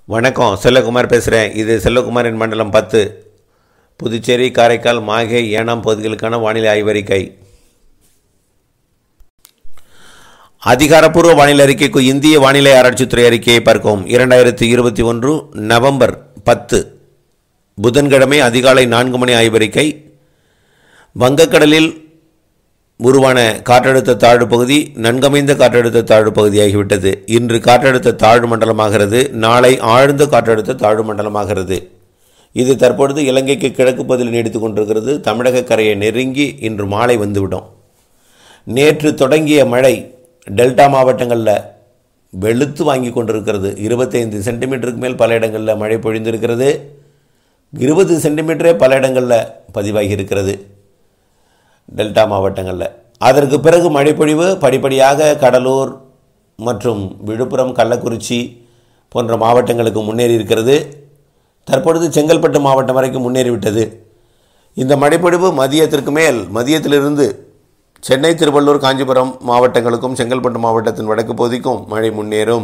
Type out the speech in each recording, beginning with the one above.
வணக்கம் செல்லகுமார் பேசுகிறேன் இது செல்லகுமாரின் மண்டலம் பத்து புதுச்சேரி காரைக்கால் மாகே ஏனாம் பகுதிகளுக்கான வானிலை ஆய்வறிக்கை அதிகாரப்பூர்வ வானிலை அறிக்கைக்கு இந்திய வானிலை ஆராய்ச்சித்துறை அறிக்கையை பார்க்கவும் இரண்டாயிரத்தி இருபத்தி ஒன்று நவம்பர் பத்து புதன்கிழமை அதிகாலை நான்கு மணி ஆய்வறிக்கை வங்கக்கடலில் உருவான காற்றழுத்த தாழ்வு பகுதி நன்கமைந்த காற்றழுத்த தாழ்வு பகுதியாகிவிட்டது இன்று காற்றழுத்த தாழ்வு மண்டலமாகிறது நாளை ஆழ்ந்த காற்றழுத்த தாழ்வு மண்டலமாகிறது இது தற்பொழுது இலங்கைக்கு கிழக்கு பகுதியில் நீடித்துக் கொண்டிருக்கிறது தமிழக கரையை நெருங்கி இன்று மாலை வந்துவிடும் நேற்று தொடங்கிய மழை டெல்டா மாவட்டங்களில் வெளுத்து வாங்கி கொண்டிருக்கிறது இருபத்தைந்து சென்டிமீட்டருக்கு மேல் பல இடங்களில் மழை பொழிந்திருக்கிறது இருபது சென்டிமீட்டரே பல இடங்களில் பதிவாகி இருக்கிறது டெல்டா மாவட்டங்களில் அதற்கு பிறகு மழைப்பொழிவு படிப்படியாக கடலூர் மற்றும் விழுப்புரம் கள்ளக்குறிச்சி போன்ற மாவட்டங்களுக்கு முன்னேறி இருக்கிறது தற்பொழுது செங்கல்பட்டு மாவட்டம் வரைக்கும் முன்னேறிவிட்டது இந்த மழைப்பொழிவு மதியத்திற்கு மேல் மதியத்திலிருந்து சென்னை திருவள்ளூர் காஞ்சிபுரம் மாவட்டங்களுக்கும் செங்கல்பட்டு மாவட்டத்தின் வடக்கு பகுதிக்கும் மழை முன்னேறும்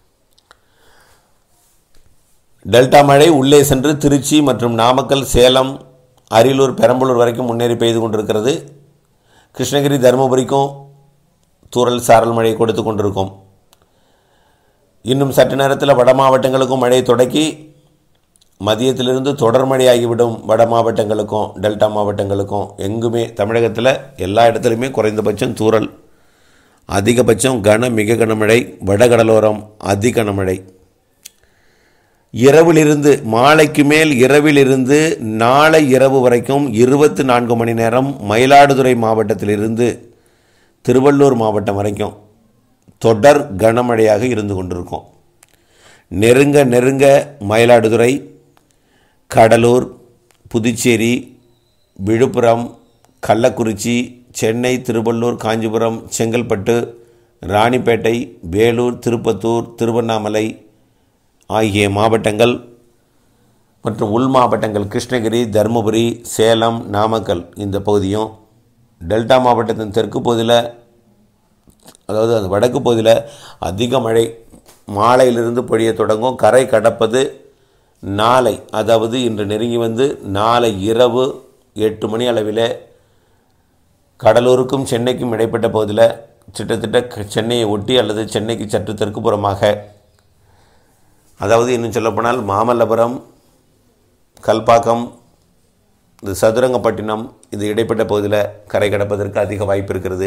டெல்டா மழை உள்ளே சென்று திருச்சி மற்றும் நாமக்கல் சேலம் அரியலூர் பெரம்பலூர் வரைக்கும் முன்னேறி பெய்து கொண்டிருக்கிறது கிருஷ்ணகிரி தருமபுரிக்கும் தூறல் சாரல் மழை கொடுத்து கொண்டிருக்கும் இன்னும் சற்று நேரத்தில் வட மாவட்டங்களுக்கும் மழை தொடக்கி மதியத்திலிருந்து தொடர் மழையாகிவிடும் வட மாவட்டங்களுக்கும் டெல்டா மாவட்டங்களுக்கும் எங்குமே தமிழகத்தில் எல்லா இடத்துலையுமே குறைந்தபட்சம் தூறல் அதிகபட்சம் கன மிக கனமழை வடகடலோரம் அதி கனமழை இரவிலிருந்து மாலைக்கு மேல் இரவிலிருந்து நாளை இரவு வரைக்கும் இருபத்தி நான்கு மணி நேரம் மயிலாடுதுறை மாவட்டத்திலிருந்து திருவள்ளூர் மாவட்டம் வரைக்கும் தொடர் கனமழையாக இருந்து கொண்டிருக்கும் நெருங்க நெருங்க மயிலாடுதுறை கடலூர் புதுச்சேரி விழுப்புரம் கள்ளக்குறிச்சி சென்னை திருவள்ளூர் காஞ்சிபுரம் செங்கல்பட்டு ராணிப்பேட்டை வேலூர் திருப்பத்தூர் திருவண்ணாமலை ஆகிய மாவட்டங்கள் மற்றும் உள் மாவட்டங்கள் கிருஷ்ணகிரி தருமபுரி சேலம் நாமக்கல் இந்த பகுதியும் டெல்டா மாவட்டத்தின் தெற்கு பகுதியில் அதாவது அந்த வடக்கு பகுதியில் அதிக மழை மாலையிலிருந்து பொழிய தொடங்கும் கரை கடப்பது நாளை அதாவது இன்று நெருங்கி வந்து நாளை இரவு எட்டு மணி அளவில் கடலூருக்கும் சென்னைக்கும் இடைப்பட்ட பகுதியில் கிட்டத்தட்ட சென்னையை ஒட்டி அல்லது சென்னைக்கு சற்று தெற்குப்புறமாக அதாவது இன்னும் சொல்லப்போனால் மாமல்லபுரம் கல்பாக்கம் இந்த சதுரங்கப்பட்டினம் இது இடைப்பட்ட பகுதியில் கரை கடப்பதற்கு அதிக வாய்ப்பு இருக்கிறது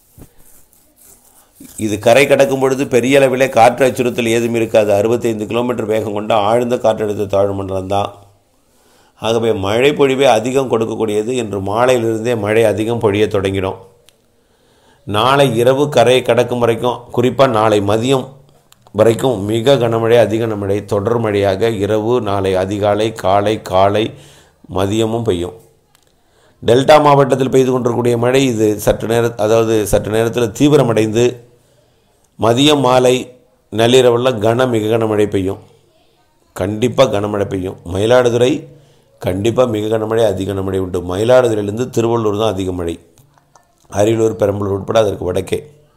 இது கரை கடக்கும் பொழுது பெரிய அளவிலே காற்று அச்சுறுத்தல் ஏதும் இருக்காது அறுபத்தைந்து கிலோமீட்டர் வேகம் கொண்ட ஆழ்ந்த காற்றழுத்த தாழ்வு மண்டலம் தான் ஆகவே மழை பொழிவே அதிகம் கொடுக்கக்கூடியது இன்று மாலையிலிருந்தே மழை அதிகம் பொழிய தொடங்கிடும் நாளை இரவு கரை கடக்கும் வரைக்கும் குறிப்பாக நாளை மதியம் வரைக்கும் மிக கனமழை அதிக கனமழை தொடர் மழையாக இரவு நாளை அதிகாலை காலை காலை மதியமும் பெய்யும் டெல்டா மாவட்டத்தில் பெய்து கொண்டிருக்கக்கூடிய மழை இது சற்று நேர அதாவது சற்று நேரத்தில் தீவிரமடைந்து மதியம் மாலை நள்ளிரவில் கன மிக கனமழை பெய்யும் கண்டிப்பாக கனமழை பெய்யும் மயிலாடுதுறை கண்டிப்பாக மிக கனமழை அதிக கனமழை உண்டு மயிலாடுதுறையிலிருந்து திருவள்ளூர் தான் அதிக மழை அரியலூர் பெரம்பலூர் உட்பட அதற்கு வடக்கே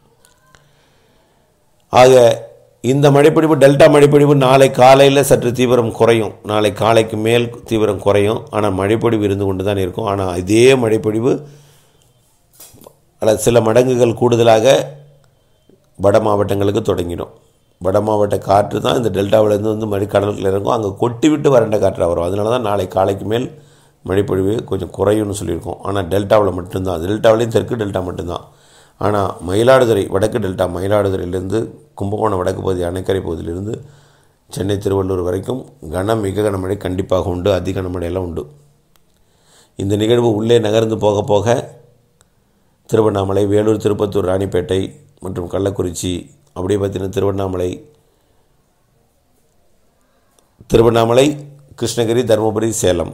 ஆக இந்த மழைப்பொழிவு டெல்டா மழைப்பொழிவு நாளை காலையில் சற்று தீவிரம் குறையும் நாளை காலைக்கு மேல் தீவிரம் குறையும் ஆனால் மழைப்பொழிவு இருந்து கொண்டு தான் இருக்கும் ஆனால் இதே மழைப்பொழிவு அல்லது சில மடங்குகள் கூடுதலாக வட மாவட்டங்களுக்கு தொடங்கிடும் வட மாவட்ட காற்று தான் இந்த டெல்டாவிலேருந்து வந்து மழை கடலுக்குள்ள இறங்கும் அங்கே கொட்டி விட்டு வறண்ட காற்றாக வரும் அதனால தான் நாளை காலைக்கு மேல் மழைப்பொழிவு கொஞ்சம் குறையும்னு சொல்லியிருக்கோம் ஆனால் டெல்டாவில் மட்டும்தான் டெல்டாவிலையும் தெற்கு டெல்டா மட்டும்தான் ஆனால் மயிலாடுதுறை வடக்கு டெல்டா மயிலாடுதுறையிலேருந்து கும்பகோணம் வடக்கு பகுதி அணைக்கரை பகுதியிலிருந்து சென்னை திருவள்ளூர் வரைக்கும் கன மிக கனமழை கண்டிப்பாக உண்டு அதி கனமழையெல்லாம் உண்டு இந்த நிகழ்வு உள்ளே நகர்ந்து போக போக திருவண்ணாமலை வேலூர் திருப்பத்தூர் ராணிப்பேட்டை மற்றும் கள்ளக்குறிச்சி அப்படியே பார்த்தீங்கன்னா திருவண்ணாமலை திருவண்ணாமலை கிருஷ்ணகிரி தருமபுரி சேலம்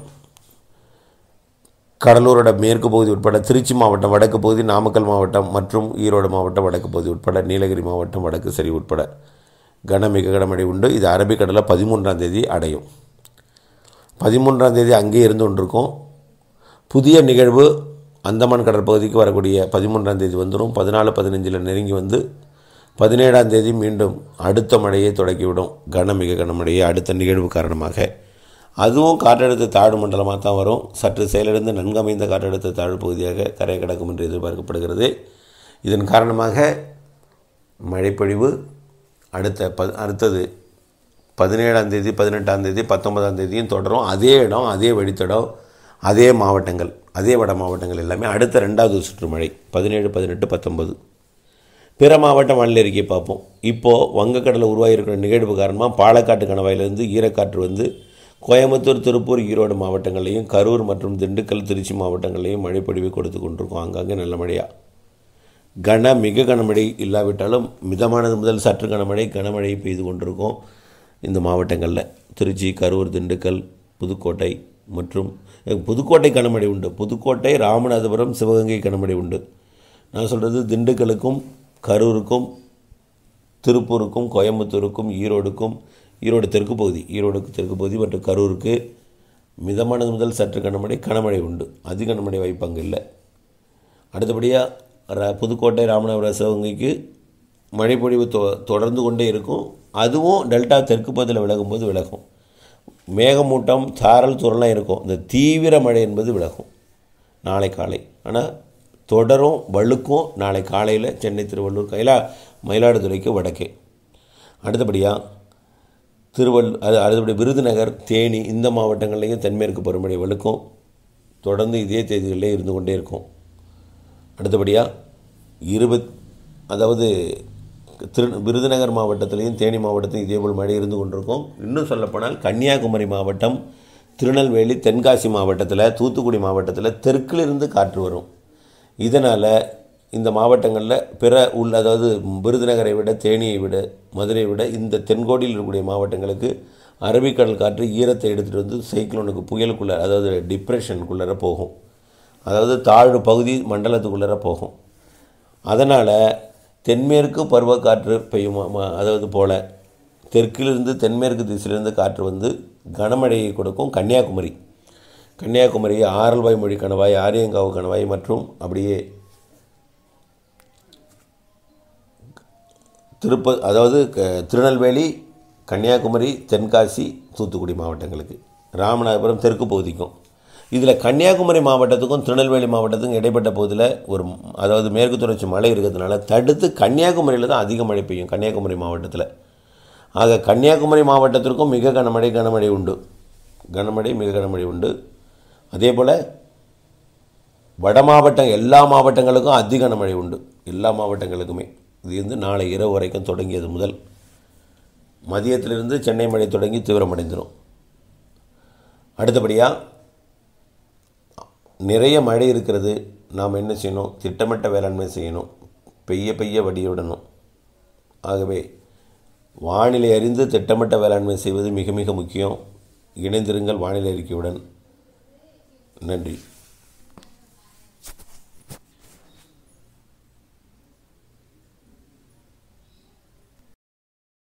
கடலூரோட மேற்கு பகுதி உட்பட திருச்சி மாவட்டம் வடக்கு பகுதி நாமக்கல் மாவட்டம் மற்றும் ஈரோடு மாவட்டம் வடக்கு பகுதி உட்பட நீலகிரி மாவட்டம் வடக்கு சரி உட்பட கன மிக கனமழை உண்டு இது அரபிக்கடலில் பதிமூன்றாம் தேதி அடையும் பதிமூன்றாம் தேதி அங்கே இருந்து கொண்டிருக்கும் புதிய நிகழ்வு அந்தமான் கடற்பகுதிக்கு வரக்கூடிய பதிமூன்றாம் தேதி வந்துடும் பதினாலு பதினஞ்சில் நெருங்கி வந்து பதினேழாம் தேதி மீண்டும் அடுத்த மழையை தொடக்கிவிடும் கனமிக கனமழையை அடுத்த நிகழ்வு காரணமாக அதுவும் காற்றழுத்த தாழ்வு மண்டலமாக தான் வரும் சற்று செயலிழந்து நன்கமைந்த காற்றழுத்த தாழ்வு பகுதியாக கரை கடக்கும் என்று எதிர்பார்க்கப்படுகிறது இதன் காரணமாக மழைப்பொழிவு அடுத்த ப அடுத்தது பதினேழாம் தேதி பதினெட்டாம் தேதி பத்தொன்பதாம் தேதியும் தொடரும் அதே இடம் அதே வழித்தடம் அதே மாவட்டங்கள் அதே வட மாவட்டங்கள் எல்லாமே அடுத்த ரெண்டாவது சுற்று மழை பதினேழு பதினெட்டு பத்தொன்பது பிற மாவட்ட வானிலை அறிக்கை பார்ப்போம் இப்போது வங்கக்கடலில் உருவாகியிருக்கிற நிகழ்வு காரணமாக பாலக்காட்டு கணவாயிலிருந்து ஈரக்காற்று வந்து கோயம்புத்தூர் திருப்பூர் ஈரோடு மாவட்டங்களையும் கரூர் மற்றும் திண்டுக்கல் திருச்சி மாவட்டங்களையும் மழைப்பொழிவு கொடுத்து கொண்டிருக்கோம் அங்கங்கே நல்ல மழையாக கன மிக கனமழை இல்லாவிட்டாலும் மிதமானது முதல் சற்று கனமழை கனமழை பெய்து கொண்டிருக்கோம் இந்த மாவட்டங்களில் திருச்சி கரூர் திண்டுக்கல் புதுக்கோட்டை மற்றும் புதுக்கோட்டை கனமழை உண்டு புதுக்கோட்டை ராமநாதபுரம் சிவகங்கை கனமழை உண்டு நான் சொல்கிறது திண்டுக்கலுக்கும் கரூருக்கும் திருப்பூருக்கும் கோயம்புத்தூருக்கும் ஈரோடுக்கும் ஈரோடு தெற்கு பகுதி ஈரோடுக்கு தெற்கு பகுதி மற்றும் கரூருக்கு மிதமானது முதல் சற்று கனமழை கனமழை உண்டு அதிக கனமழை வாய்ப்பு அங்கே இல்லை அடுத்தபடியாக ர புதுக்கோட்டை ராமநாதபுரம் சிவகங்கைக்கு மழைப்பொழிவு தொ தொடர்ந்து கொண்டே இருக்கும் அதுவும் டெல்டா தெற்கு பகுதியில் விலகும்போது விலகும் மேகமூட்டம் சாரல் துறலாம் இருக்கும் இந்த தீவிர மழை என்பது விலகும் நாளை காலை ஆனால் தொடரும் வழுக்கும் நாளை காலையில் சென்னை திருவள்ளூர் கைலா மயிலாடுதுறைக்கு வடக்கே அடுத்தபடியாக திருவள் அது அடுத்தபடி விருதுநகர் தேனி இந்த மாவட்டங்கள்லேயும் தென்மேற்கு பருவமழை வலுக்கும் தொடர்ந்து இதே தேதிகளிலே இருந்து கொண்டே இருக்கும் அடுத்தபடியாக இருபத் அதாவது திரு விருதுநகர் மாவட்டத்திலையும் தேனி மாவட்டத்திலையும் இதேபோல் மழை இருந்து கொண்டிருக்கும் இன்னும் சொல்லப்போனால் கன்னியாகுமரி மாவட்டம் திருநெல்வேலி தென்காசி மாவட்டத்தில் தூத்துக்குடி மாவட்டத்தில் தெற்கிலிருந்து காற்று வரும் இதனால் இந்த மாவட்டங்களில் பிற உள்ள அதாவது விருதுநகரை விட தேனியை விட மதுரையை விட இந்த தென்கோடியில் இருக்கக்கூடிய மாவட்டங்களுக்கு அரபிக்கடல் காற்று ஈரத்தை எடுத்துகிட்டு வந்து சைக்ளோனுக்கு புயலுக்குள்ளே அதாவது டிப்ரெஷனுக்குள்ளே போகும் அதாவது தாழ்வு பகுதி மண்டலத்துக்குள்ளே போகும் அதனால் தென்மேற்கு பருவக்காற்று பெய்யும் ம- அதாவது போல் தெற்கிலிருந்து தென்மேற்கு திசையிலிருந்து காற்று வந்து கனமழையை கொடுக்கும் கன்னியாகுமரி கன்னியாகுமரி ஆரல்வாய் மொழி கணவாய் ஆரியங்காவு கணவாய் மற்றும் அப்படியே திருப்ப அதாவது க- திருநெல்வேலி கன்னியாகுமரி தென்காசி தூத்துக்குடி மாவட்டங்களுக்கு ராமநாதபுரம் தெற்கு பகுதிக்கும் இதில் கன்னியாகுமரி மாவட்டத்துக்கும் திருநெல்வேலி மாவட்டத்துக்கும் இடைப்பட்ட பகுதியில் ஒரு ம்- அதாவது மேற்கு தொடர்ச்சி மலை இருக்கிறதுனால தடுத்து கன்னியாகுமரியில் தான் அதிக மழை பெய்யும் கன்னியாகுமரி மாவட்டத்தில் ஆக கன்னியாகுமரி மாவட்டத்திற்கும் மிக கனமழை கனமழை உண்டு கனமழை மிக கனமழை உண்டு அதே போல் வட மாவட்டம் எல்லா மாவட்டங்களுக்கும் அதிக கனமழை உண்டு எல்லா மாவட்டங்களுக்குமே இது வந்து நாளை இரவு வரைக்கும் தொடங்கியது முதல் மதியத்திலிருந்து சென்னை மழை தொடங்கி தீவிரமடைந்துடும் அடுத்தபடியாக நிறைய மழை இருக்கிறது நாம் என்ன செய்யணும் திட்டமிட்ட வேளாண்மை செய்யணும் பெய்ய பெய்ய வடிவிடணும் ஆகவே வானிலை அறிந்து திட்டமிட்ட வேளாண்மை செய்வது மிக மிக முக்கியம் இணைந்திருங்கள் வானிலை அறிக்கையுடன் நன்றி